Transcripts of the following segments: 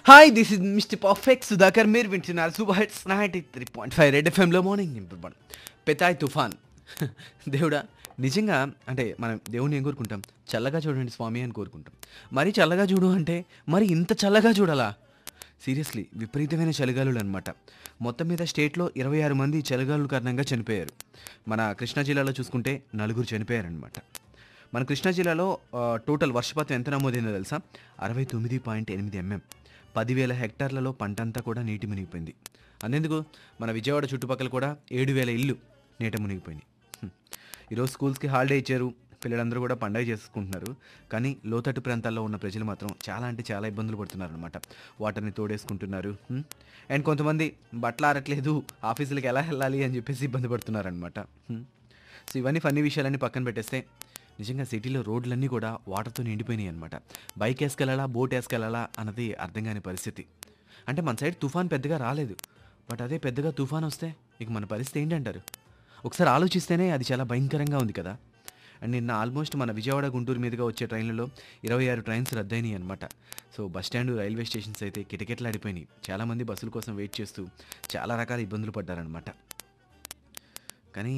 Hi this is mister perfect Sudhakar మీరు వింటున్నారు super hits ninety three point five red ఎఫ్ఎంలో morning నింపబడి పెతాయ్ తుఫాన్ దేవుడా నిజంగా అంటే మనం దేవుని ఏం కోరుకుంటాం చల్లగా చూడండి స్వామి అని కోరుకుంటాం మరి చల్లగా చూడు అంటే మరి ఇంత చల్లగా చూడాలా సీరియస్లీ విపరీతమైన చలిగాలులు అనమాట మొత్తం మీద స్టేట్లో ఇరవై ఆరు మంది చలిగాలుల కారణంగా చనిపోయారు మన కృష్ణా జిల్లాలో చూసుకుంటే నలుగురు చనిపోయారనమాట మన కృష్ణా జిల్లాలో ఆ, టోటల్ వర్షపాతం ఎంత నమోదైందో తెలుసా అరవై తొమ్మిది పాయింట్ ఎనిమిది ఎంఎం పదివేల హెక్టార్లలో పంటంతా కూడా నీటి మునిగిపోయింది అంతెందుకు మన విజయవాడ చుట్టుపక్కల కూడా ఏడు వేల ఇల్లు నీట మునిగిపోయినాయి హ్మ్. ఈరోజు స్కూల్స్కి హాలిడే ఇచ్చారు పిల్లలందరూ కూడా పండగ చేసుకుంటున్నారు కానీ లోతట్టు ప్రాంతాల్లో ఉన్న ప్రజలు మాత్రం చాలా అంటే చాలా ఇబ్బందులు పడుతున్నారు అనమాట వాటర్ని తోడేసుకుంటున్నారు హ్మ్. అండ్ కొంతమంది బట్టలు ఆరట్లేదు ఆఫీసులకు ఎలా వెళ్ళాలి అని చెప్పేసి ఇబ్బంది పడుతున్నారనమాట హ్మ్. సో ఇవన్నీ ఫన్నీ విషయాలన్నీ పక్కన పెట్టేస్తే నిజంగా సిటీలో రోడ్లన్నీ కూడా వాటర్తో నిండిపోయినాయి అనమాట బైక్ వేసుకెళ్ళాలా బోట్ వేసుకెళ్ళాలా అన్నది అర్థం కాని పరిస్థితి అంటే మన సైడ్ తుఫాన్ పెద్దగా రాలేదు బట్ అదే పెద్దగా తుఫాన్ వస్తే ఇక మన పరిస్థితి ఏంటంటారు ఒకసారి ఆలోచిస్తేనే అది చాలా భయంకరంగా ఉంది కదా అండ్ నిన్న ఆల్మోస్ట్ మన విజయవాడ గుంటూరు మీదుగా వచ్చే ట్రైన్లలో ఇరవై ఆరు ట్రైన్స్ రద్దయినాయి అనమాట so bus stand railway stations అయితే కిటకిటలాడిపోయినాయి చాలామంది బస్సుల కోసం వెయిట్ చేస్తూ చాలా రకాల ఇబ్బందులు పడ్డారనమాట కానీ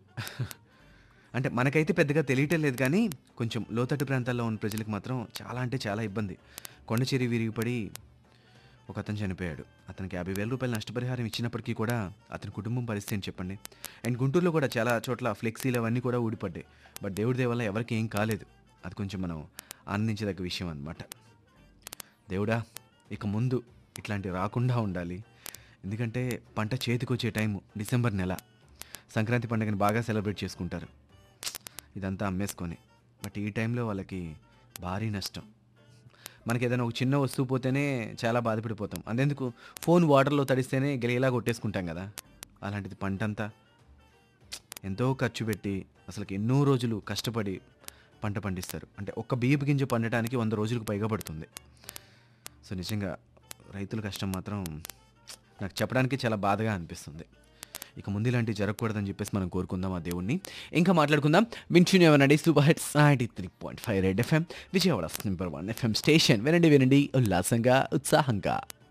అంటే మనకైతే పెద్దగా తెలియటం లేదు కానీ కొంచెం లోతట్టు ప్రాంతాల్లో ఉన్న ప్రజలకు మాత్రం చాలా అంటే చాలా ఇబ్బంది కొండ చెరి విరిగిపడి ఒక అతను చనిపోయాడు అతనికి యాభై వేల రూపాయలు నష్టపరిహారం ఇచ్చినప్పటికీ కూడా అతని కుటుంబం పరిస్థితి ఏంటి చెప్పండి అండ్ గుంటూరులో కూడా చాలా చోట్ల ఫ్లెక్సీలు అవన్నీ కూడా ఊడిపడ్డాయి బట్ దేవుడి దయ వల్ల ఎవరికి ఏం కాలేదు అది కొంచెం మనం ఆనందించదగ్గ విషయం అనమాట దేవుడా ఇక ముందు ఇట్లాంటివి రాకుండా ఉండాలి ఎందుకంటే పంట చేతికొచ్చే టైము డిసెంబర్ నెల సంక్రాంతి పండుగని బాగా సెలబ్రేట్ చేసుకుంటారు ఇదంతా అమ్మేసుకొని బట్ ఈ టైంలో వాళ్ళకి భారీ నష్టం మనకి ఏదైనా ఒక చిన్న వస్తువు పోతేనే చాలా బాధపడిపోతాం అంతెందుకు ఫోన్ వాటర్లో తడిస్తేనే గెలిగేలా కొట్టేసుకుంటాం కదా అలాంటిది పంట అంతా ఎంతో ఖర్చు పెట్టి అసలు ఎన్నో రోజులు కష్టపడి పంట పండిస్తారు అంటే ఒక్క బియ్యపు గింజ పండటానికి వంద రోజులకు పైగా పడుతుంది సో నిజంగా రైతుల కష్టం మాత్రం నాకు చెప్పడానికి చాలా బాధగా అనిపిస్తుంది ఇక ముందు ఇలాంటివి జరగకూడదని చెప్పేసి మనం కోరుకుందాం ఆ దేవుణ్ణి ఇంకా మాట్లాడుకుందాం వింటూనే వినండి super hits ninety three point five red FM Vijayawada number one FM station వినండి వినండి ఉల్లాసంగా ఉత్సాహంగా